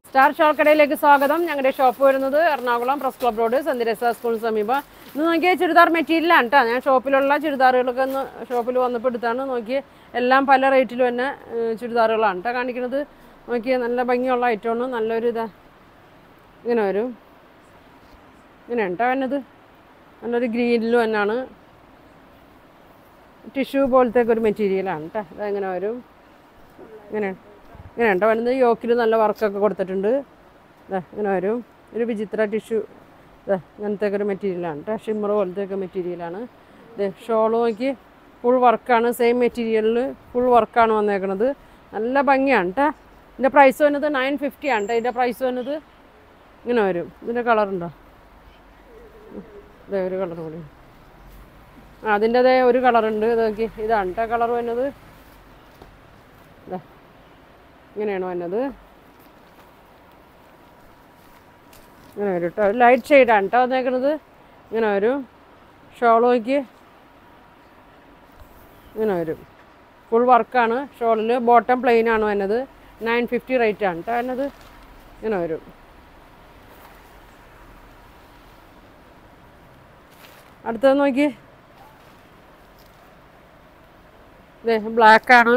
Star ഷോൾക്കടയിലേക്ക് സ്വാഗതം ഞങ്ങളുടെ shop വരുന്നത് എറണാകുളം പ്രസ് ക്ലബ് റോഡ് സന്ദിരസ സ്കൂളിന് സമീപം ഇന്ന് നോക്കിയ ചുരിദാർ മെറ്റീരിയലാണ് കേട്ടോ ഞാൻ ഷോപ്പിലുള്ള ചുരിദാറുകളൊക്കെ ഒന്ന് ഷോപ്പിൽ വന്നപ്പോൾ എടുത്താണ് നോക്കി എല്ലാം പല റേറ്റിലും തന്നെ ഏഹ്, ചുരിദാറുകളാണ് കേട്ടോ കാണിക്കുന്നത് നോക്കിയ നല്ല ഭംഗിയുള്ള ഐറ്റമാണ് നല്ലൊരു ഇതാ ഇങ്ങനെ വരും ഇങ്ങനെ കേട്ടോ വന്നത് നല്ലൊരു ഗ്രീനിലും തന്നെയാണ് ടിഷ്യൂ പോലത്തെ ഒക്കെ ഒരു മെറ്റീരിയലാണ് കേട്ടോ അതെങ്ങനെ വരും ഇങ്ങനെ ഇങ്ങനെ കേട്ടോ വരുന്നത് യോക്കിൽ നല്ല വർക്കൊക്കെ കൊടുത്തിട്ടുണ്ട് ഇതാ ഇങ്ങനെ വരും ഒരു വിചിത്ര ടിഷ്യൂ ഇതാ ഇങ്ങനത്തെ ഒക്കെ ഒരു മെറ്റീരിയലാണ് കേട്ടോ ഷിമ്മർ പോലത്തെ ഒക്കെ മെറ്റീരിയലാണ് ഇത് ഷോൾ നോക്കി ഫുൾ വർക്കാണ് സെയിം മെറ്റീരിയലിൽ ഫുൾ വർക്കാണ് വന്നേക്കണത് നല്ല ഭംഗിയാണ് കേട്ടോ ഇതിൻ്റെ പ്രൈസ് വന്നത് നയൻ ഫിഫ്റ്റി ആണ് കേട്ടോ ഇതിൻ്റെ പ്രൈസ് വന്നത് ഇങ്ങനെ വരും ഇതിൻ്റെ കളറുണ്ടോ ഇതേ ഒരു കളർ കൂടി ആ അതിൻ്റെതേ ഒരു കളറുണ്ട് ഇത് നോക്കി ഇതാണ് കേട്ടോ കളർ വരുന്നത് ഇതാ ഇങ്ങനെയാണ് വന്നത് ഇങ്ങനെ വരും കേട്ടോ ലൈറ്റ് ഷെയ്ഡാണ് കേട്ടോ വന്നേക്കണത് ഇങ്ങനെ വരും ഷോൾ നോക്കി ഇങ്ങനെ വരും ഫുൾ വർക്കാണ് ഷോളിൽ ബോട്ടം പ്ലെയിൻ ആണ് വന്നത് നയൻ ഫിഫ്റ്റി റേറ്റ് ആണ് കേട്ടോ വന്നത് ഇങ്ങനെ വരും അടുത്തത് നോക്കി ഇതേ ബ്ലാക്ക് ആണ്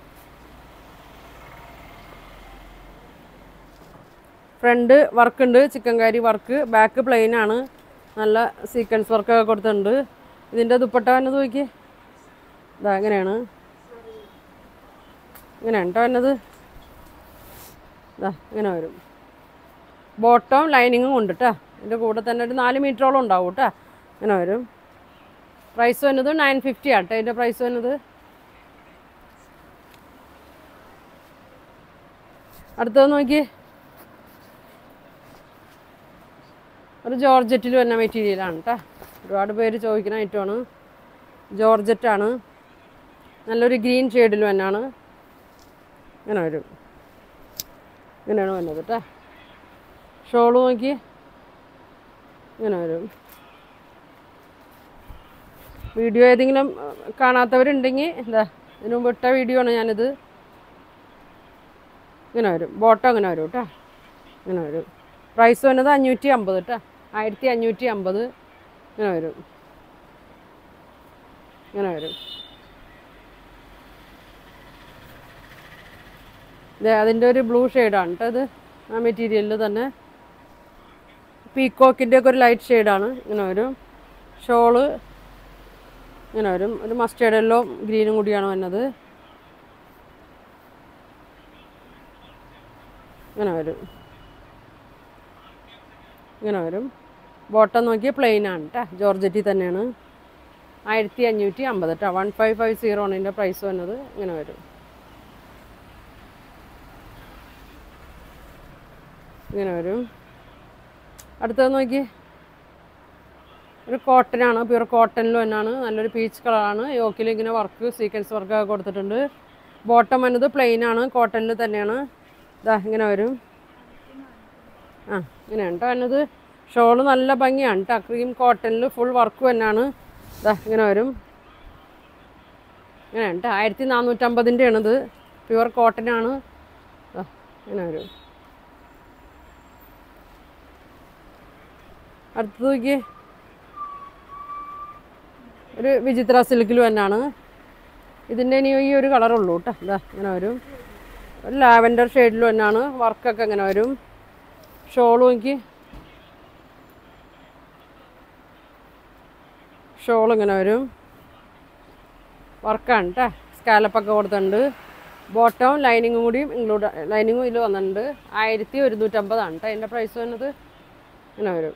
ഫ്രണ്ട് വർക്ക് ഉണ്ട് chikankari work back plain ആണ് നല്ല സീക്വൻസ് വർക്കൊക്കെ കൊടുത്തിട്ടുണ്ട് ഇതിൻ്റെ ദുപ്പട്ട വന്നത് നോക്കി ഇതാ ഇങ്ങനെയാണ് ഇങ്ങനെയാണ് കേട്ടോ വന്നത് ഇതാ ഇങ്ങനെ വരും ബോട്ടം ലൈനിങ്ങും ഉണ്ട് കേട്ടോ ഇതിൻ്റെ കൂടെ തന്നെ ഒരു നാല് മീറ്ററോളം ഉണ്ടാവും കേട്ടോ ഇങ്ങനെ വരും പ്രൈസ് വന്നത് നയൻ ഫിഫ്റ്റി ആട്ടെ ഇതിൻ്റെ പ്രൈസ് വന്നത് അടുത്തത് നോക്കി ഒരു ജോർജറ്റിൽ വരുന്ന മെറ്റീരിയലാണ് കേട്ടോ ഒരുപാട് പേര് ചോദിക്കുന്ന ഐറ്റമാണ് ജോർജറ്റാണ് നല്ലൊരു ഗ്രീൻ ഷെയ്ഡിൽ തന്നെയാണ് ഇങ്ങനെ വരും ഇങ്ങനെയാണ് വന്നത് കേട്ടോ ഷോള് നോക്കി ഇങ്ങനെ വരും വീഡിയോ ഏതെങ്കിലും അഹ്, കാണാത്തവരുണ്ടെങ്കിൽ എന്താ ഇതിനു മുമ്പ് ഇട്ട വീഡിയോ ആണ് ഞാനിത് ഇങ്ങനെ വരും ബോട്ടം ഇങ്ങനെ വരും കേട്ടോ ഇങ്ങനെ വരും പ്രൈസ് വന്നത് അഞ്ഞൂറ്റി അമ്പത് കേട്ടോ ആയിരത്തി അഞ്ഞൂറ്റി അമ്പത് ഇങ്ങനെ വരും ഇങ്ങനെ വരും ഇത് അതിൻ്റെ ഒരു ബ്ലൂ ഷെയ്ഡാണ് കേട്ടോ ഇത് ആ മെറ്റീരിയലിൽ തന്നെ പീക്കോക്കിൻ്റെ ഒക്കെ ഒരു ലൈറ്റ് ഷെയ്ഡാണ് ഇങ്ങനെ വരും ഷോള് ഇങ്ങനെ വരും ഒരു മസ്റ്റേർഡ് യെല്ലോ ഗ്രീനും കൂടിയാണ് വന്നത് ഇങ്ങനെ വരും ഇങ്ങനെ വരും ബോട്ടം നോക്കി പ്ലെയിൻ ആണ് കേട്ടോ ജോർജറ്റി തന്നെയാണ് ആയിരത്തി അഞ്ഞൂറ്റി അമ്പത് കേട്ടോ വൺ ഫൈവ് ഫൈവ് സീറോ ആണ് ഇതിൻ്റെ പ്രൈസ് വന്നത് ഇങ്ങനെ വരും ഇങ്ങനെ വരും അടുത്തത് നോക്കി ഒരു കോട്ടനാണ് പ്യൂർ കോട്ടണിൽ തന്നെയാണ് നല്ലൊരു പീച്ച് കളറാണ് യോക്കിൽ ഇങ്ങനെ വർക്ക് സീക്വൻസ് വർക്കൊക്കെ കൊടുത്തിട്ടുണ്ട് ബോട്ടം വന്നത് പ്ലെയിൻ ആണ് കോട്ടണിൽ തന്നെയാണ് ഇതാ ഇങ്ങനെ വരും ആ ഇങ്ങനെയാണ് കേട്ടോ വന്നത് ഷോള് നല്ല ഭംഗിയാണ് കേട്ടോ ക്രീം കോട്ടണിൽ ഫുൾ വർക്ക് തന്നെയാണ് ഇതാ ഇങ്ങനെ വരും ഇങ്ങനെയാണ് കേട്ടോ ആയിരത്തി നാനൂറ്റമ്പതിൻ്റെ ആണിത് പ്യുവർ കോട്ടനാണ് ദാ ഇങ്ങനെ വരും അടുത്തത് നോക്കിയേ ഒരു വിചിത്ര സിൽക്കിൽ തന്നെയാണ് ഇതിൻ്റെ ഇനി ഈ ഒരു കളറുള്ളൂ കേട്ടോ ഇതാ ഇങ്ങനെ വരും ഒരു ലാവൻഡർ ഷെയ്ഡിൽ തന്നെയാണ് വർക്കൊക്കെ ഇങ്ങനെ വരും ഷോളും എനിക്ക് ഷോൾ ഇങ്ങനെ വരും വർക്കാണ് കേട്ടോ സ്കാലപ്പൊക്കെ കൊടുത്തിട്ടുണ്ട് ബോട്ടവും ലൈനിങ്ങും കൂടിയും ഇൻക്ലൂഡ് ലൈനിങ്ങും ഇതിൽ വന്നിട്ടുണ്ട് ആയിരത്തി ഒരുന്നൂറ്റമ്പതാണ് കേട്ടോ അതിൻ്റെ പ്രൈസ് വന്നത് ഇങ്ങനെ വരും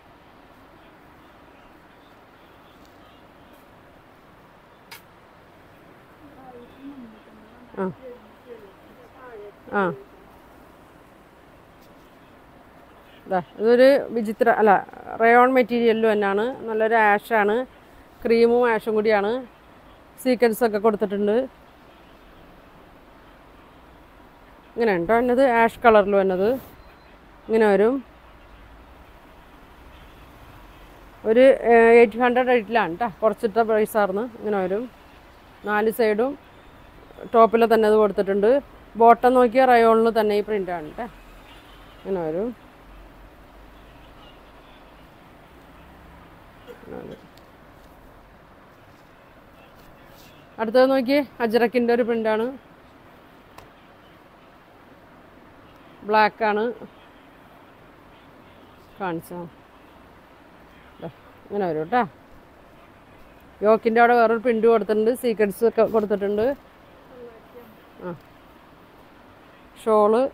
ആ ആ ദാ ഇതൊരു വിചിത്ര അല്ല റയോൺ മെറ്റീരിയലിൽ തന്നെയാണ് നല്ലൊരു ആഷാണ് ക്രീമും ആഷും കൂടിയാണ് സീക്വൻസ് ഒക്കെ കൊടുത്തിട്ടുണ്ട് ഇങ്ങനെ ഉണ്ടോ വന്നത് ആഷ് കളറിൽ വന്നത് ഇങ്ങനെ വരും ഒരു എയ്റ്റ് ഹൺഡ്രഡ് റേറ്റിലാണ് കേട്ടോ കുറച്ചിട്ട പ്രൈസായിരുന്നു ഇങ്ങനെ വരും നാല് സൈഡും ടോപ്പിൽ തന്നെ അത് കൊടുത്തിട്ടുണ്ട് ബോട്ടം നോക്കിയാൽ റയോണിൽ തന്നെ ഈ പ്രിൻ്റാണ് കേട്ടോ ഇങ്ങനെ വരും ഇങ്ങനെ വരും. അടുത്തത് നോക്കി അജറക്കിൻ്റെ ഒരു പ്രിൻ്റാണ് ബ്ലാക്കാണ് കാണിച്ചോ ദാ, ഇങ്ങനെ വരും കേട്ടോ യോക്കിൻ്റെ അവിടെ വേറൊരു പ്രിൻ്റ് കൊടുത്തിട്ടുണ്ട് സീക്വൻസ് ഒക്കെ കൊടുത്തിട്ടുണ്ട് ആ ഷോള്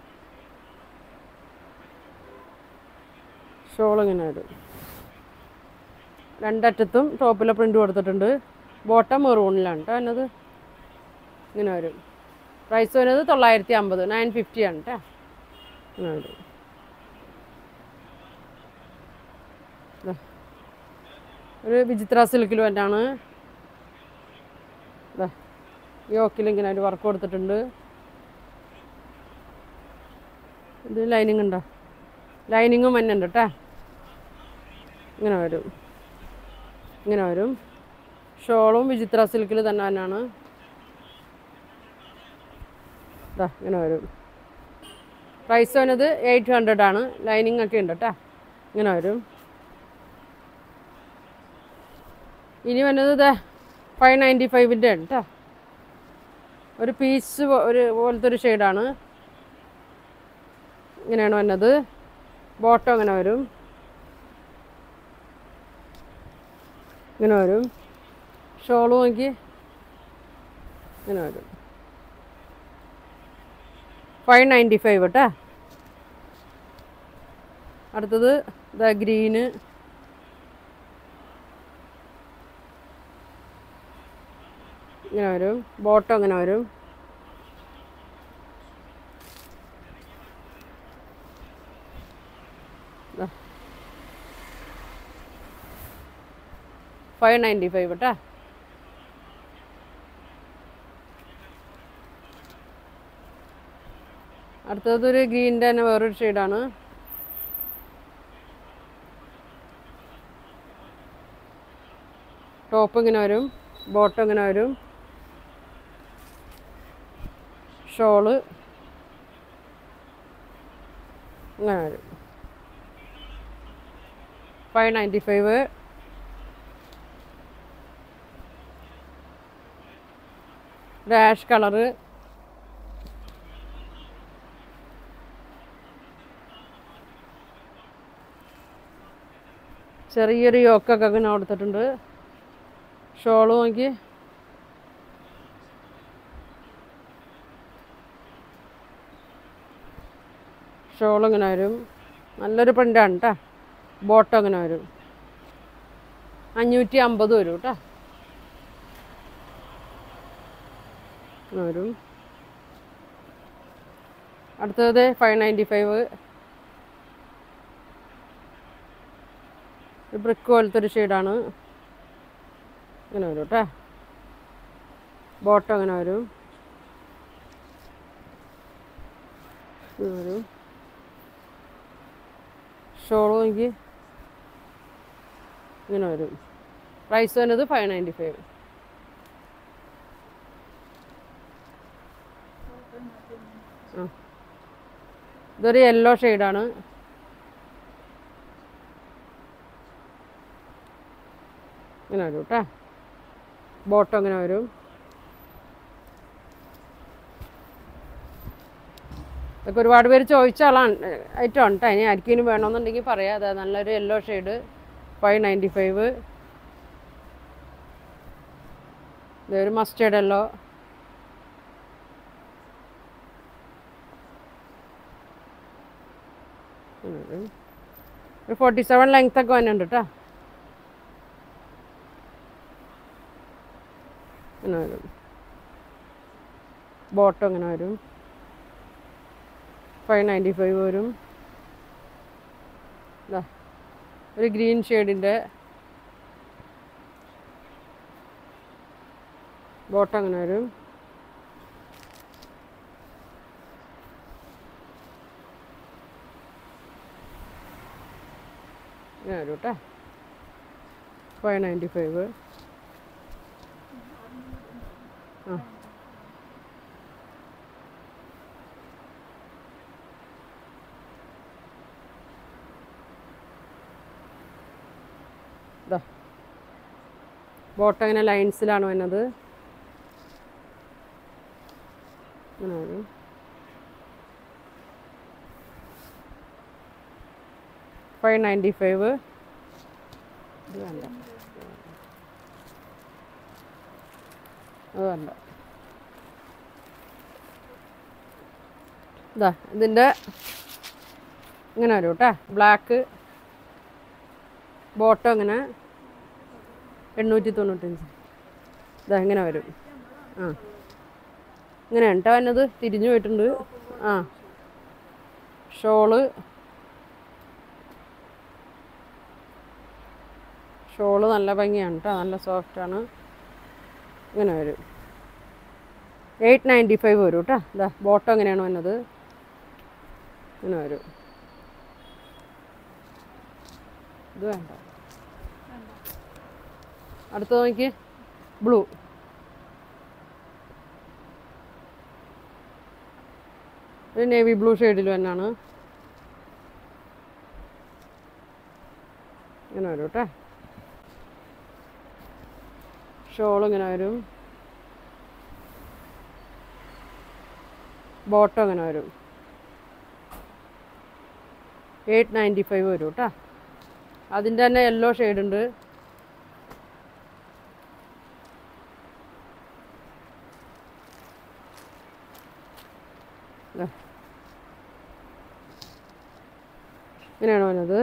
ഷോൾ ഇങ്ങനെ വരും രണ്ടറ്റത്തും ടോപ്പിലെ പ്രിൻ്റ് കൊടുത്തിട്ടുണ്ട് ബോട്ടം മെറൂണിലാണ് കേട്ടോ എന്നത് ഇങ്ങനെ വരും പ്രൈസ് വരുന്നത് തൊള്ളായിരത്തി അമ്പത് നയൻ ഫിഫ്റ്റി ആണ് കേട്ടോ ഇങ്ങനെ വരും ദാ. ഒരു വിചിത്ര സിൽക്കിൽ തന്നെയാണ് യോക്കിൽ ഇങ്ങനെ ഒരു വർക്ക് കൊടുത്തിട്ടുണ്ട് ഇത് ലൈനിങ് ഉണ്ടോ ലൈനിങ്ങും തന്നെ ഉണ്ട് കേട്ടോ ഇങ്ങനെ വരും ഇങ്ങനെ വരും ഷോളും വിചിത്ര സിൽക്കിൽ തന്നെ തന്നെയാണ് ഇതാ ഇങ്ങനെ വരും പ്രൈസ് വരുന്നത് എയ്റ്റ് ഹൺഡ്രഡ് ആണ് ലൈനിങ് ഒക്കെ ഉണ്ട് കേട്ടോ ഇങ്ങനെ വരും ഇനി വരുന്നത് ഇതാ ഫൈവ് നയൻറ്റി ഫൈവിൻ്റെ ആണ് കേട്ടോ ഒരു പീസ് ഒരു പോലത്തെ ഒരു ഷെയ്ഡാണ് ഇങ്ങനെയാണ് വന്നത് ബോട്ടം ഇങ്ങനെ വരും ഇങ്ങനെ വരും ഷോള് നോക്കി ഇങ്ങനെ വരും ഫൈവ് നയൻറ്റി ഫൈവ് കേട്ടോ അടുത്തത് ഇതാ ഗ്രീന് ഇങ്ങനെ വരും ബോട്ടം ഇങ്ങനെ വരും ഫൈവ് നയൻറ്റി ഫൈവ് കേട്ടോ അടുത്തത് ഒരു ഗ്രീൻ്റെ തന്നെ വേറൊരു ഷെയ്ഡാണ് ടോപ്പ് ഇങ്ങനെ വരും ബോട്ടം ഇങ്ങനെ വരും ഷോള് ഇങ്ങനെ വരും five ninety five dash colour ചെറിയൊരു യോക്കൊക്കെ ഇങ്ങനെ കൊടുത്തിട്ടുണ്ട് ഷോള് നോക്കി ഷോൾ ഇങ്ങനെ വരും നല്ലൊരു പ്രിൻ്റാണ് കേട്ടോ ബോട്ടം ഇങ്ങനെ വരും അഞ്ഞൂറ്റി അമ്പത് വരും കേട്ടോ ഇങ്ങനെ വരും അടുത്തത് ഫൈവ് നയൻറ്റി ഫൈവ് ബ്രിക്ക് പോലത്തെ ഒരു ഷെയ്ഡാണ് ഇങ്ങനെ വരും കേട്ടോ ബോട്ടം ഇങ്ങനെ വരും ഇങ്ങനെ വരും ഷോളും എനിക്ക് ഇങ്ങനെ വരും പ്രൈസ് വരുന്നത് ഫൈവ് നയൻറ്റി ഫൈവ് ആ ഇതൊരു യെല്ലോ ഷെയ്ഡാണ് ഇങ്ങനെ വരും കേട്ടോ ബോട്ടം ഇങ്ങനെ വരും ഇതൊക്കെ ഒരുപാട് പേര് ചോദിച്ച ആളാണ് ഐറ്റം ഉണ്ട് ഇനി ആർക്കെങ്കിലും വേണമെന്നുണ്ടെങ്കിൽ പറയാം അതെ നല്ലൊരു yellow shade five ninety five ഇതൊരു മസ്റ്റേർഡ് യെല്ലോ ഒരു ഫോർട്ടി സെവൻ ലെങ്ത് ഒക്കെ വന്നിട്ടുണ്ട് കേട്ടോ ഇങ്ങനെ വരും ബോട്ടം ഇങ്ങനെ വരും ഫൈവ് നയൻറ്റി ഫൈവ് വരും ദാ, ഒരു ഗ്രീൻ ഷെയ്ഡിൻ്റെ ബോട്ടം അങ്ങനെ വരും ഇങ്ങനെ വരും കേട്ടോ ഫൈവ് നയൻറ്റി ഫൈവ് ആ ഇതാ ബോട്ടം ഇങ്ങനെ ലൈൻസിലാണ് വരുന്നത് ഇങ്ങനെ വരും ഫൈവ് നയൻറ്റി ഫൈവ് ഇത് വേണ്ട അത് വേണ്ട ഇതാ ഇതിൻ്റെ ഇങ്ങനെ വരും കേട്ടോ ബ്ലാക്ക് ബോട്ടം ഇങ്ങനെ എണ്ണൂറ്റി തൊണ്ണൂറ്റഞ്ച് ഇതാ ഇങ്ങനെ വരും ആ ഇങ്ങനെയാണ് കേട്ടോ വന്നത് തിരിഞ്ഞു പോയിട്ടുണ്ട് ആ ഷോള് ഷോള് നല്ല ഭംഗിയാണ് കേട്ടോ നല്ല സോഫ്റ്റാണ് ഇങ്ങനെ വരും എയ്റ്റ് നയൻറ്റി ഫൈവ് വരും കേട്ടോ ഇതാ ബോട്ടം എങ്ങനെയാണ് വന്നത് ഇങ്ങനെ വരും ഇത് വേണ്ട അടുത്ത നോക്കി ബ്ലൂ ഒരു നേവി ബ്ലൂ ഷെയ്ഡിൽ തന്നെയാണ് ഇങ്ങനെ വരും കേട്ടോ ഷോൾ ഇങ്ങനെ വരും ബോട്ടം ഇങ്ങനെ വരും എയ്റ്റ് നയൻറ്റി ഫൈവ് വരും കേട്ടോ അതിൻ്റെ തന്നെ യെല്ലോ ഷെയ്ഡ് ഉണ്ട് ദാ. ഇങ്ങനെയാണ് വന്നത്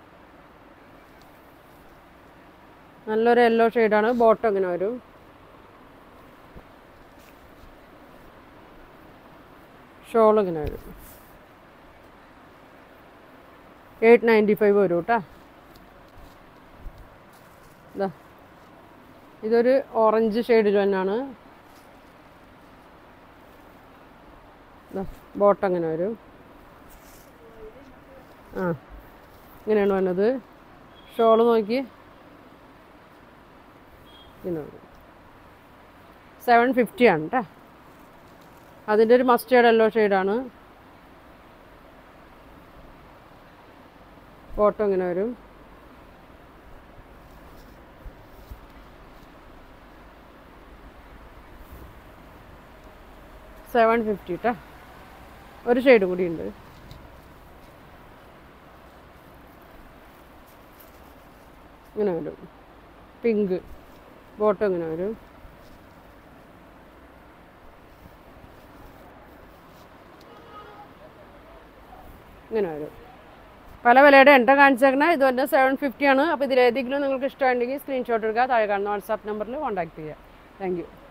നല്ലൊരു യെല്ലോ ഷെയ്ഡാണ് ബോട്ടം ഇങ്ങനെ വരും ഷോൾ ഇങ്ങനെ വരും എയ്റ്റ് നയൻറ്റി ഫൈവ് വരും കേട്ടോ ഇതാ ഇതൊരു ഓറഞ്ച് ഷെയ്ഡിൽ തന്നെയാണ് ബോട്ടം ഇങ്ങനെ വരും ആ ഇങ്ങനെയാണ് വന്നത് ഷോള് നോക്കി ഇങ്ങനെ വരും സെവൻ ഫിഫ്റ്റി ആണ് കേട്ടോ അതിൻ്റെ ഒരു മസ്റ്റേർഡ് യെല്ലോ ഷെയ്ഡാണ് ബോട്ടം ഇങ്ങനെ വരും സെവൻ ഫിഫ്റ്റി കേട്ടോ ഒരു ഷെയ്ഡ് കൂടി ഉണ്ട് ഇങ്ങനെ വരും പിങ്ക് ബോട്ടം ഇങ്ങനെ വരും ഇങ്ങനെ വരും പല വിലയുടെ എണ്ണ കാണിച്ചേക്കണേ ഇത് തന്നെ സെവൻ ഫിഫ്റ്റി ആണ് അപ്പോൾ ഇതിലേതെങ്കിലും നിങ്ങൾക്ക് ഇഷ്ടമുണ്ടെങ്കിൽ സ്ക്രീൻഷോട്ട് എടുക്കുക താഴെ കാണുന്ന വാട്സാപ്പ് നമ്പറിൽ കോൺടാക്ട് ചെയ്യുക താങ്ക് യു